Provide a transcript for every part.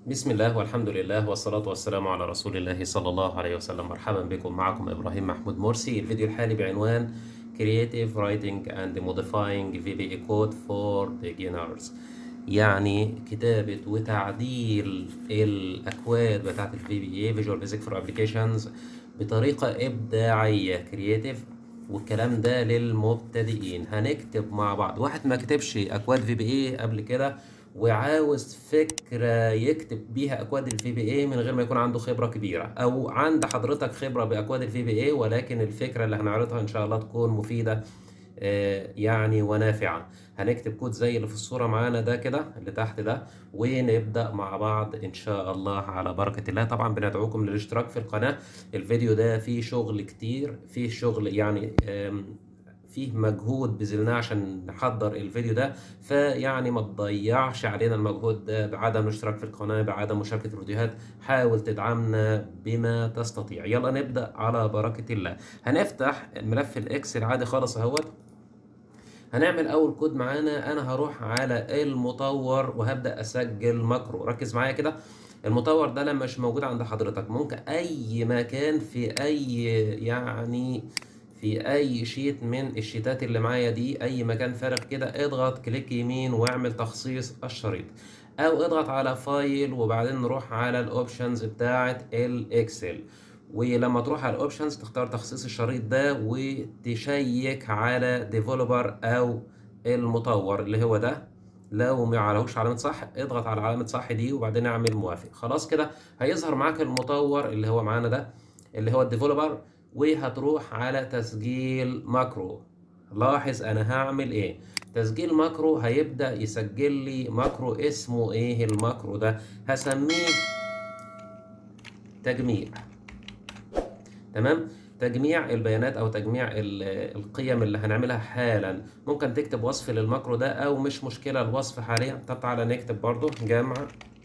بسم الله والحمد لله والصلاة والسلام على رسول الله صلى الله عليه وسلم مرحبا بكم معكم إبراهيم محمود مرسي الفيديو الحالي بعنوان Creative Writing and Modifying VBA Code for Beginners يعني كتابة وتعديل الأكواد بتاعت ال VBA Visual Basic for Applications بطريقة إبداعية Creative والكلام ده للمبتدئين هنكتب مع بعض واحد ما كتبش أكواد VBA قبل كده وعاوز فكرة يكتب بيها أكواد الفي بي اي من غير ما يكون عنده خبرة كبيرة أو عند حضرتك خبرة بأكواد الفي بي اي ولكن الفكرة اللي هنعرضها إن شاء الله تكون مفيدة آه، يعني ونافعة هنكتب كود زي اللي في الصورة معانا ده كده اللي تحت ده ونبدأ مع بعض إن شاء الله على بركة الله طبعا بندعوكم للاشتراك في القناة الفيديو ده فيه شغل كتير فيه شغل يعني آم، فيه مجهود بذلناه عشان نحضر الفيديو ده فيعني ما تضيعش علينا المجهود ده بعدم الاشتراك في القناة بعدم مشاركة الفيديوهات حاول تدعمنا بما تستطيع يلا نبدأ على بركة الله هنفتح ملف الاكسل عادي خالص اهوت هنعمل اول كود معانا انا هروح على المطور وهبدأ اسجل ماكرو ركز معايا كده المطور ده لما مش موجود عند حضرتك ممكن اي مكان في اي يعني في اي شيت من الشيتات اللي معايا دي اي مكان فارغ كده اضغط كليك يمين واعمل تخصيص الشريط او اضغط على فايل وبعدين نروح على الاوبشنز بتاعه الاكسل ولما تروح على الاوبشنز تختار تخصيص الشريط ده وتشيك على ديفلوبر او المطور اللي هو ده لو ما عليهوش علامة صح اضغط على علامة صح دي وبعدين اعمل موافق خلاص كده هيظهر معاك المطور اللي هو معانا ده اللي هو الديفلوبر وهتروح على تسجيل ماكرو لاحظ انا هعمل ايه تسجيل ماكرو هيبدأ يسجل لي ماكرو اسمه ايه الماكرو ده هسميه تجميع تمام تجميع البيانات او تجميع ال- القيم اللي هنعملها حالا ممكن تكتب وصف للماكرو ده او مش مشكلة الوصف حاليا طب تعالى نكتب برضو جمع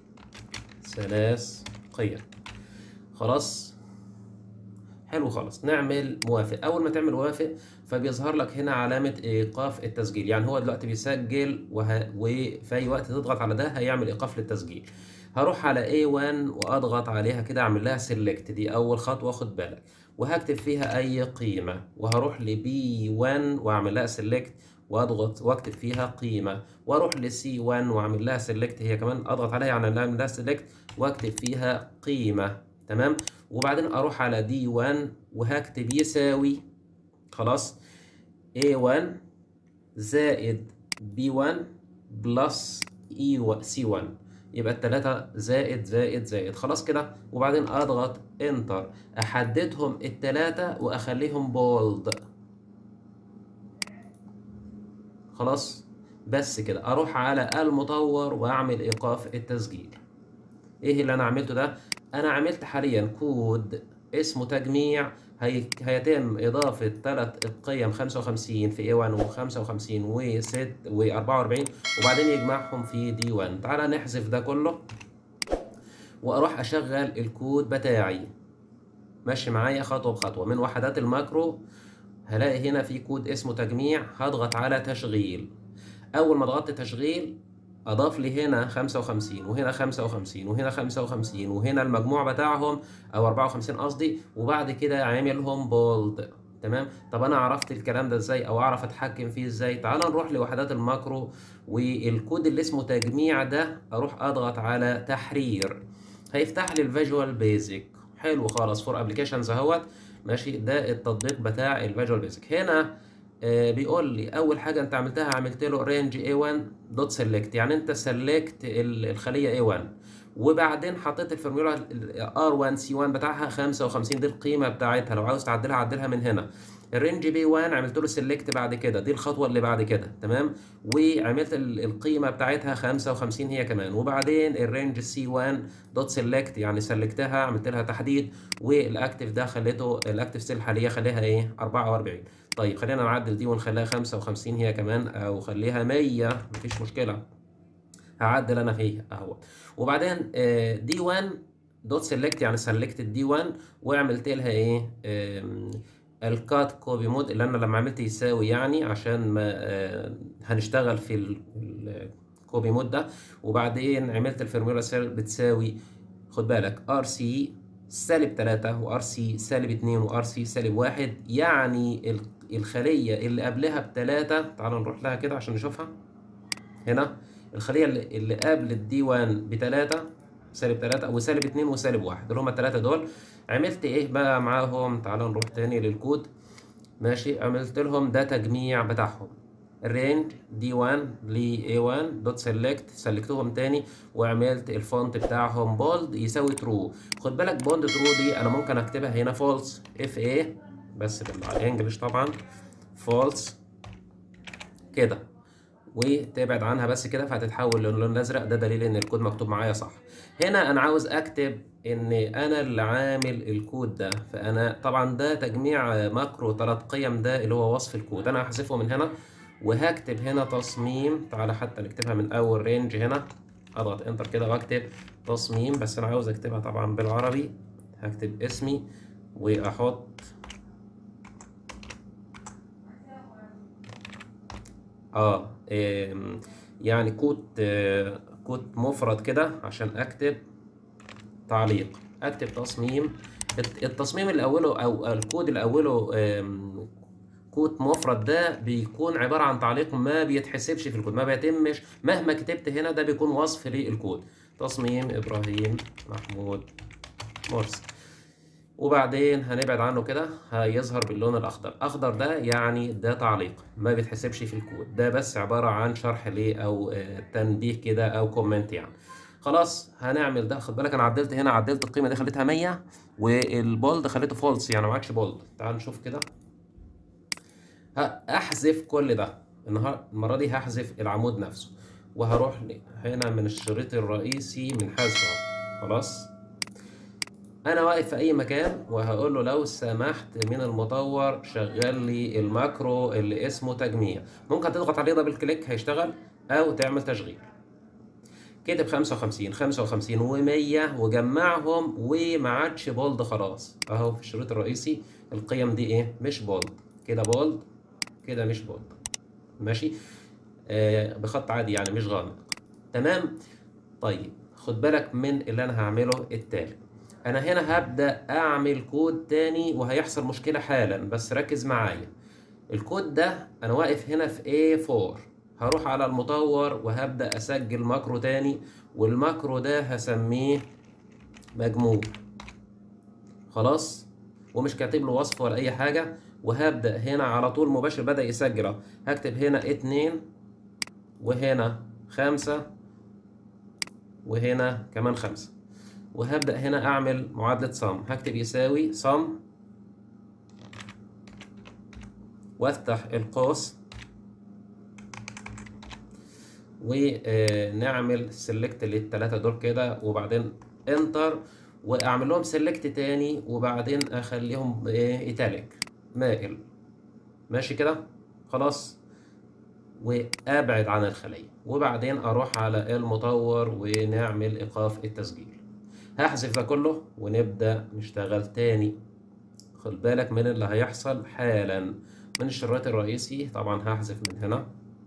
ثلاث قيم خلاص حلو خالص نعمل موافق اول ما تعمل موافق فبيظهر لك هنا علامة ايقاف التسجيل يعني هو دلوقتي بيسجل وه... وفي اي وقت تضغط على ده هيعمل ايقاف للتسجيل هروح على A1 واضغط عليها كده اعمل لها سيلكت دي اول خطوة خد بالك وهكتب فيها اي قيمة وهروح ل B1 واعمل لها سيلكت واضغط واكتب فيها قيمة واروح ل C1 واعمل لها سيلكت هي كمان اضغط عليها يعني اعمل لها سيلكت واكتب فيها قيمة تمام وبعدين اروح على دي 1 وهكتب يساوي خلاص A1 زائد B1 بلس E C1 يبقى التلاتة زائد زائد زائد خلاص كده وبعدين اضغط انتر احددهم التلاتة واخليهم بولد خلاص بس كده اروح على المطور واعمل ايقاف التسجيل ايه اللي انا عملته ده انا عملت حاليا كود اسمه تجميع هي... هيتم اضافه ثلاث قيم 55 في A1 و55 و6 و44 وبعدين يجمعهم في D1 تعالى نحذف ده كله واروح اشغل الكود بتاعي ماشي معايا خطوه بخطوه من وحدات الماكرو هلاقي هنا في كود اسمه تجميع هضغط على تشغيل اول ما ضغطت تشغيل اضاف لي هنا 55 وهنا 55 وهنا 55 وهنا المجموع بتاعهم او 54 قصدي وبعد كده عاملهم بولد تمام طب انا عرفت الكلام ده ازاي او اعرف اتحكم فيه ازاي تعال نروح لوحدات الماكرو والكود اللي اسمه تجميع ده اروح اضغط على تحرير هيفتح لي الفيجوال بيزك حلو خالص فور ابلكيشنز اهوت ماشي ده التطبيق بتاع الفيجوال بيزك هنا آه، بيقول لي اول حاجه انت عملتها عملت له رينج A1 دوت سيلكت يعني انت سيلكت الخليه A1 وبعدين حطيت الفورمولا R1 C1 بتاعها 55 دي القيمه بتاعتها لو عاوز تعدلها عدلها من هنا الرينج بي 1 عملت له سيلكت بعد كده دي الخطوه اللي بعد كده تمام وعملت ال- القيمه بتاعتها 55 هي كمان وبعدين الرينج سي 1 دوت سيلكت يعني سلكتها عملت لها تحديد والاكتف ده خليته الاكتف سيل حاليا خليها ايه 44 طيب خلينا نعدل دي ونخليها 55 هي كمان او خليها 100 مفيش مشكله هعدل انا فيها اهو وبعدين دي 1 دوت سيلكت يعني سلكت الدي 1 وعملت لها ايه آم، الكات كوبي مود اللي انا لما عملت يساوي يعني عشان ما آه، هنشتغل في ال- ال- كوبي مده وبعدين عملت الفورمولا بتساوي خد بالك ار سي سالب 3 وار سي سالب 2 وار سي سالب 1 يعني الخليه اللي قبلها بتلاتة تعال نروح لها كده عشان نشوفها هنا الخليه اللي قبل الدي 1 بتلاتة سالب 3 وسالب 2 وسالب 1 دول هما التلاتة دول عملت ايه بقى معاهم تعال نروح تاني للكود ماشي عملت لهم ده تجميع بتاعهم الرينج دي 1 ل A1 دوت سيلكت سلكتهم تاني وعملت الفونت بتاعهم بولد يساوي ترو خد بالك بولد ترو دي انا ممكن اكتبها هنا فولس اف اي بس بالانجلش طبعا فولس كده وتبعد عنها بس كده فهتتحول للون الازرق ده دليل ان الكود مكتوب معايا صح هنا انا عاوز اكتب ان انا اللي عامل الكود ده فانا طبعا ده تجميع ماكرو ثلاث قيم ده اللي هو وصف الكود انا هحذفه من هنا وهكتب هنا تصميم تعالى حتى نكتبها من اول رينج هنا اضغط انتر كده واكتب تصميم بس انا عاوز اكتبها طبعا بالعربي هكتب اسمي واحط اه يعني كود آه كود مفرد كده عشان اكتب تعليق اكتب تصميم التصميم اللي اوله او الكود اللي اوله كود مفرد ده بيكون عباره عن تعليق ما بيتحسبش في الكود ما بيتمش مهما كتبت هنا ده بيكون وصف للكود تصميم ابراهيم محمود مرسي وبعدين هنبعد عنه كده هيظهر باللون الاخضر اخضر ده يعني ده تعليق ما بيتحسبش في الكود ده بس عباره عن شرح ليه او تنبيه كده او كومنت يعني خلاص هنعمل ده خد بالك انا عدلت هنا عدلت القيمه دي خليتها 100 والبولد خليته فولس يعني ما عادش بولد تعال نشوف كده احذف كل ده النهار المره دي هحذف العمود نفسه وهروح هنا من الشريط الرئيسي من حذفه خلاص انا واقف في اي مكان وهقول له لو سمحت من المطور شغل لي الماكرو اللي اسمه تجميع ممكن تضغط عليه دبل كليك هيشتغل او تعمل تشغيل كتب 55 55 و100 وجمعهم وما عادش بولد خلاص اهو في الشريط الرئيسي القيم دي ايه مش بولد كده بولد كده مش بولد ماشي آه بخط عادي يعني مش غامق تمام طيب خد بالك من اللي انا هعمله التالي انا هنا هبدا اعمل كود تاني وهيحصل مشكله حالا بس ركز معايا الكود ده انا واقف هنا في A4 هروح على المطور وهبدا اسجل ماكرو تاني والماكرو ده هسميه مجموع خلاص ومش كاتب له وصف ولا اي حاجه وهبدا هنا على طول مباشر بدا يسجل اهو هكتب هنا اتنين وهنا خمسة وهنا كمان خمسة وهبدأ هنا أعمل معادلة صم هكتب يساوي صم وافتح القوس ونعمل سيلكت للتلاتة دول كده وبعدين انتر واعمل لهم سيلكت تاني وبعدين اخليهم ايه ايتاليك مائل ماشي كده خلاص وابعد عن الخلية وبعدين اروح على المطور ونعمل ايقاف التسجيل هحذف ده كله ونبدأ نشتغل تاني خد بالك من اللي هيحصل حالا من الشريط الرئيسي طبعا هحذف من هنا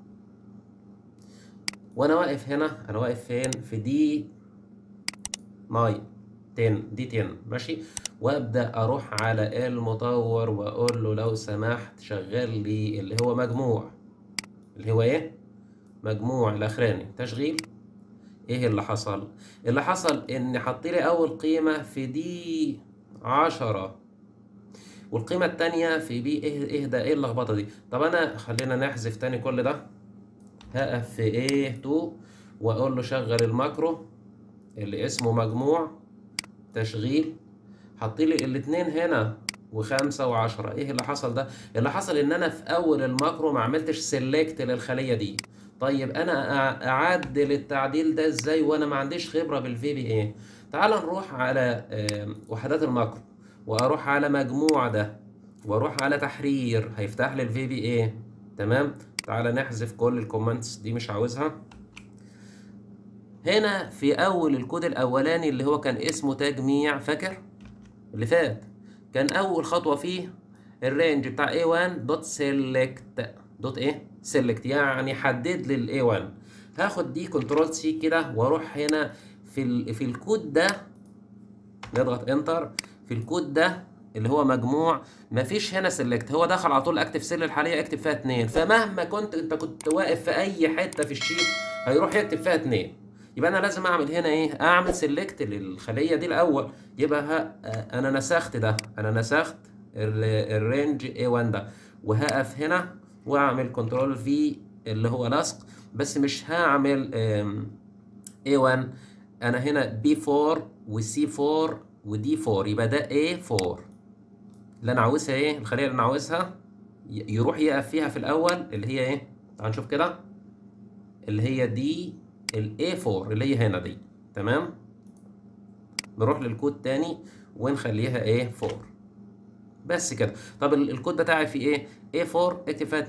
وانا واقف هنا انا واقف فين في دي ماي 10 دي 10 ماشي وابدا اروح على المطور واقول له لو سمحت شغل لي اللي هو مجموع اللي هو ايه مجموع الاخراني تشغيل ايه اللي حصل اللي حصل ان حط لي اول قيمه في دي عشرة والقيمه التانية في بي ايه ايه ده ايه اللخبطه دي طب انا خلينا نحذف تاني كل ده هقف في ايه 2 واقول له شغل الماكرو اللي اسمه مجموع تشغيل حط لي الاتنين هنا وخمسة وعشرة ايه اللي حصل ده اللي حصل ان انا في اول الماكرو ما عملتش سيلكت للخلية دي طيب انا اعدل التعديل ده ازاي وانا ما عنديش خبرة بالفي بي اي تعال نروح على وحدات الماكرو واروح على مجموع ده واروح على تحرير هيفتح لي الفي بي اي تمام تعال نحذف كل الكومنتس دي مش عاوزها هنا في اول الكود الاولاني اللي هو كان اسمه تجميع فاكر اللي فات كان اول خطوه فيه الرينج بتاع A1 دوت سيلكت دوت ايه سيلكت يعني حدد لي ال A1 هاخد دي كنترول سي كده واروح هنا في ال... في الكود ده نضغط انتر في الكود ده اللي هو مجموع مفيش هنا سيلكت هو دخل على طول اكتف سيل الحاليه اكتب فيها اتنين فمهما كنت انت كنت واقف في اي حته في الشيت هيروح يكتب فيها اتنين يبقى انا لازم اعمل هنا ايه اعمل سيلكت للخليه دي الاول يبقى ها انا نسخت ده انا نسخت الرينج A1 ده وهقف هنا واعمل كنترول في اللي هو لصق بس مش هعمل A1 انا هنا B4 وC4 وD4 يبقى ده A4 اللي انا عاوزها ايه الخليه اللي انا عاوزها يروح يقف فيها في الاول اللي هي ايه تعال نشوف كده اللي هي دي ال A4 اللي هي هنا دي تمام نروح للكود تاني ونخليها ايه 4 بس كده طب الكود بتاعي فيه ايه A4 اكتب فيها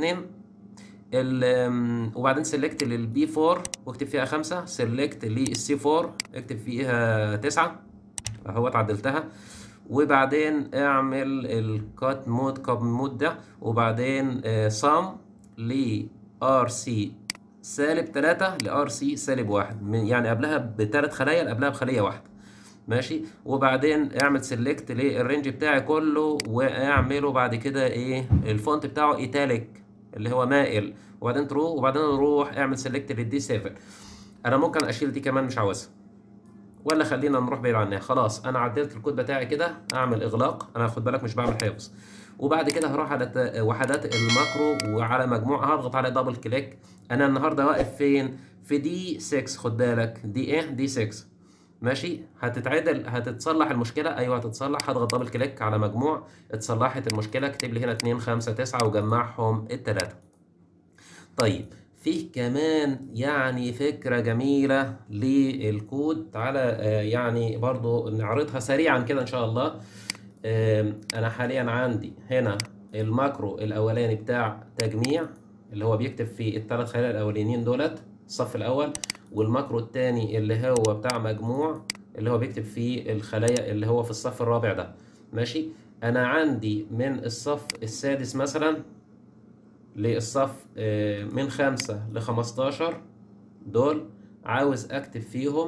2 وبعدين سيلكت للبي 4 واكتب فيها 5 سيلكت للسي 4 اكتب فيها 9 اهو اتعدلتها وبعدين اعمل الكات مود كاب مود ده وبعدين صم ل ار سي سالب 3 لار سي سالب 1 يعني قبلها بثلاث خلايا قبلها بخليه واحده ماشي وبعدين اعمل سيلكت للرينج بتاعي كله واعمله بعد كده ايه الفونت بتاعه ايتاليك اللي هو مائل وبعدين تروح وبعدين نروح اعمل سيلكت للدي 7 انا ممكن اشيل دي كمان مش عاوزها ولا خلينا نروح بعيد عنها خلاص انا عدلت الكود بتاعي كده اعمل اغلاق انا خد بالك مش بعمل حفظ وبعد كده هروح على وحدات الماكرو وعلى مجموعه هضغط على دبل كليك انا النهارده واقف فين في دي 6 خد بالك دي ايه دي 6 ماشي هتتعدل هتتصلح المشكله ايوه هتتصلح هضغط دبل كليك على مجموع اتصلحت المشكله اكتب لي هنا 2 5 9 وجمعهم الثلاثه طيب فيه كمان يعني فكرة جميلة للكود تعالى يعني برضو نعرضها سريعا كده إن شاء الله أنا حاليا عندي هنا الماكرو الأولاني بتاع تجميع اللي هو بيكتب في الثلاث خلايا الأولانيين دولت الصف الأول والماكرو الثاني اللي هو بتاع مجموع اللي هو بيكتب في الخلايا اللي هو في الصف الرابع ده ماشي أنا عندي من الصف السادس مثلا للصف من خمسة لخمستاشر دول عاوز أكتب فيهم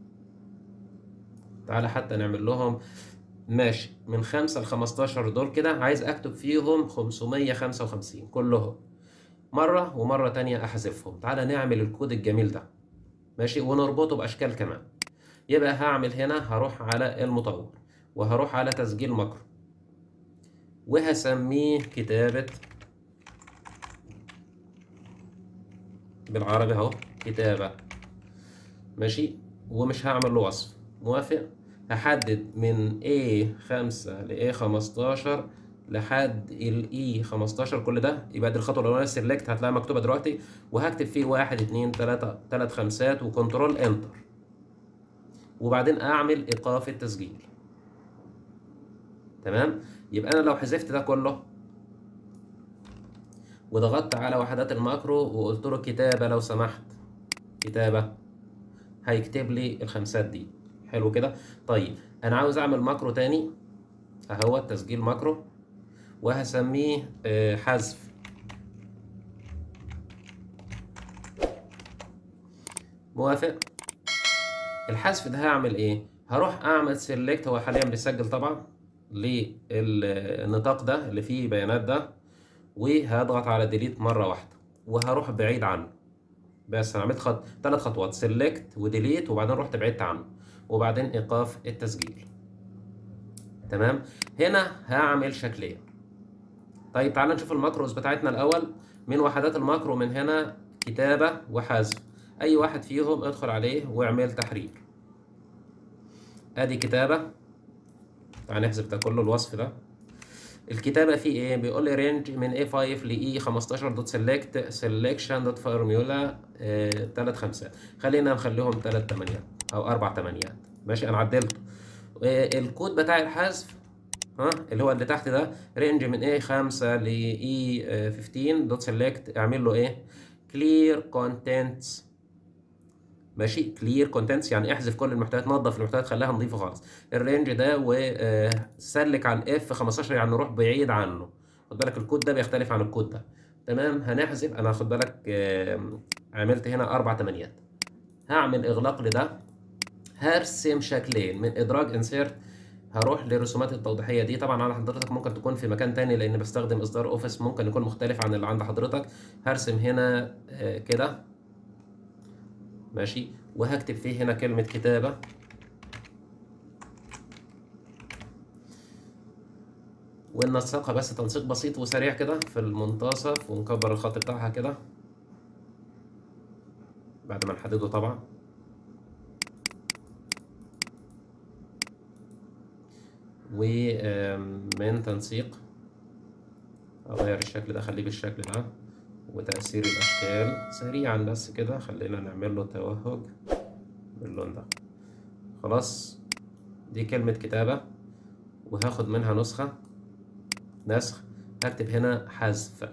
تعالى حتى نعمل لهم ماشي من خمسة لخمستاشر دول كده عايز أكتب فيهم خمسمية خمسة وخمسين كلهم مرة ومرة تانية أحذفهم تعالى نعمل الكود الجميل ده ماشي ونربطه بأشكال كمان يبقى هعمل هنا هروح على المطور وهروح على تسجيل مكر وهسميه كتابة بالعربي اهو كتابة ماشي ومش هعمل له وصف موافق هحدد من A5 ل A15 لحد ال E15 كل ده يبقى دي الخطوة الأولانية سيلكت هتلاقيها مكتوبة دلوقتي وهكتب فيه واحد اتنين تلاتة تلات خمسات وكنترول انتر وبعدين أعمل إيقاف التسجيل تمام يبقى أنا لو حذفت ده كله وضغطت على وحدات الماكرو وقلت له كتابة لو سمحت كتابة هيكتب لي الخمسات دي حلو كده طيب انا عاوز اعمل ماكرو تاني اهو تسجيل ماكرو وهسميه آه، حذف موافق الحذف ده هعمل ايه هروح اعمل سيلكت هو حاليا بيسجل طبعا للنطاق ده اللي فيه بيانات ده وهضغط على ديليت مره واحده وهروح بعيد عنه بس انا عملت خط ثلاث خطوات سيلكت وديليت وبعدين رحت بعدت عنه وبعدين ايقاف التسجيل تمام هنا هعمل شكلين طيب تعال نشوف الماكروز بتاعتنا الاول من وحدات الماكرو من هنا كتابه وحذف اي واحد فيهم ادخل عليه واعمل تحرير ادي كتابه تعال نحذف ده كله الوصف ده الكتابة فيه ايه؟ بيقول لي رينج من A5 ل E15 دوت سيلكت سيلكشن دوت فورميولا تلات خمسات خلينا نخليهم تلات تمانيات أو أربع تمانيات ماشي أنا عدلته آه، الكود بتاع الحذف ها اللي هو اللي تحت ده رينج من A5 ل E15 دوت سيلكت اعمل له ايه؟ كلير كونتنتس ماشي كلير كونتنتس يعني احذف كل المحتويات نظف المحتويات خليها نظيفه خالص الرينج ده وسلك على الاف 15 يعني روح بعيد عنه خد بالك الكود ده بيختلف عن الكود ده تمام هنحذف انا خد بالك آم، عملت هنا اربع تمانيات هعمل اغلاق لده هرسم شكلين من ادراج انسيرت هروح للرسومات التوضيحيه دي طبعا على حضرتك ممكن تكون في مكان تاني لان بستخدم اصدار اوفيس ممكن يكون مختلف عن اللي عند حضرتك هرسم هنا آه، كده ماشي وهكتب فيه هنا كلمه كتابه وننسقها بس تنسيق بسيط وسريع كده في المنتصف ونكبر الخط بتاعها كده بعد ما نحدده طبعا ومن تنسيق اغير الشكل ده اخليه بالشكل ده وتأثير الاشكال سريعا بس كده خلينا نعمل له توهج باللون ده خلاص دي كلمة كتابة وهاخد منها نسخة نسخ هكتب هنا حذف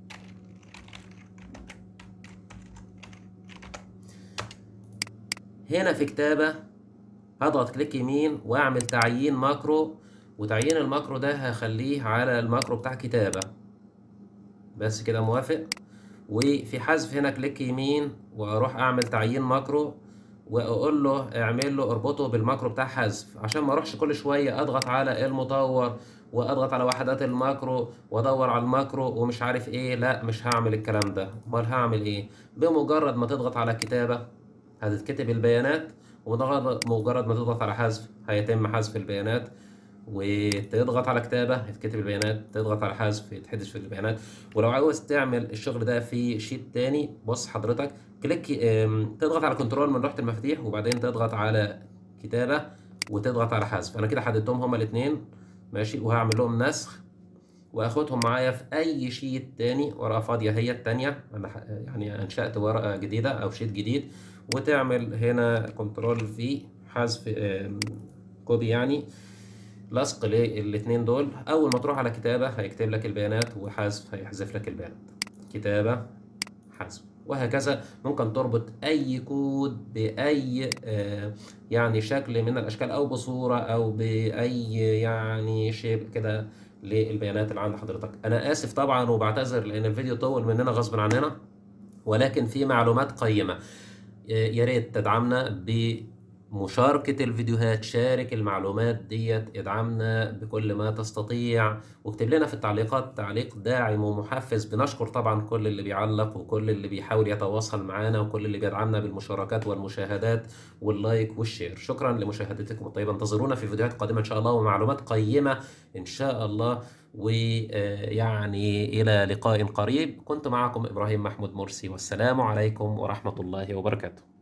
هنا في كتابة هضغط كليك يمين واعمل تعيين ماكرو وتعيين الماكرو ده هخليه على الماكرو بتاع كتابة بس كده موافق وفي حذف هنا كليك يمين واروح اعمل تعيين ماكرو واقول له اعمل له اربطه بالماكرو بتاع حذف عشان ما اروحش كل شويه اضغط على المطور واضغط على وحدات الماكرو وادور على الماكرو ومش عارف ايه لا مش هعمل الكلام ده امال هعمل ايه بمجرد ما تضغط على كتابه هتتكتب البيانات ومجرد مجرد ما تضغط على حذف هيتم حذف البيانات وتضغط على كتابة يتكتب البيانات تضغط على حذف يتحدث في البيانات ولو عاوز تعمل الشغل ده في شيت تاني بص حضرتك كليك ام، تضغط على كنترول من لوحة المفاتيح وبعدين تضغط على كتابة وتضغط على حذف انا كده حددتهم هما الاثنين ماشي وهعمل لهم نسخ واخدهم معايا في اي شيت تاني ورقه فاضيه هي التانية انا ح- يعني انشات ورقه جديده او شيت جديد وتعمل هنا كنترول في حذف ام، كوبي يعني لصق للاثنين دول اول ما تروح على كتابه هيكتب لك البيانات وحذف هيحذف لك البيانات كتابه حذف وهكذا ممكن تربط اي كود باي آه، يعني شكل من الاشكال او بصوره او باي يعني شيء كده للبيانات اللي عند حضرتك انا اسف طبعا وبعتذر لان الفيديو طول مننا غصب عننا ولكن في معلومات قيمه يا ريت تدعمنا بمشاركة الفيديوهات شارك المعلومات ديت ادعمنا بكل ما تستطيع واكتب لنا في التعليقات تعليق داعم ومحفز بنشكر طبعا كل اللي بيعلق وكل اللي بيحاول يتواصل معنا وكل اللي بيدعمنا بالمشاركات والمشاهدات واللايك والشير شكرا لمشاهدتكم الطيبة انتظرونا في فيديوهات قادمة ان شاء الله ومعلومات قيمة ان شاء الله ويعني إلى لقاء قريب كنت معكم إبراهيم محمود مرسي والسلام عليكم ورحمة الله وبركاته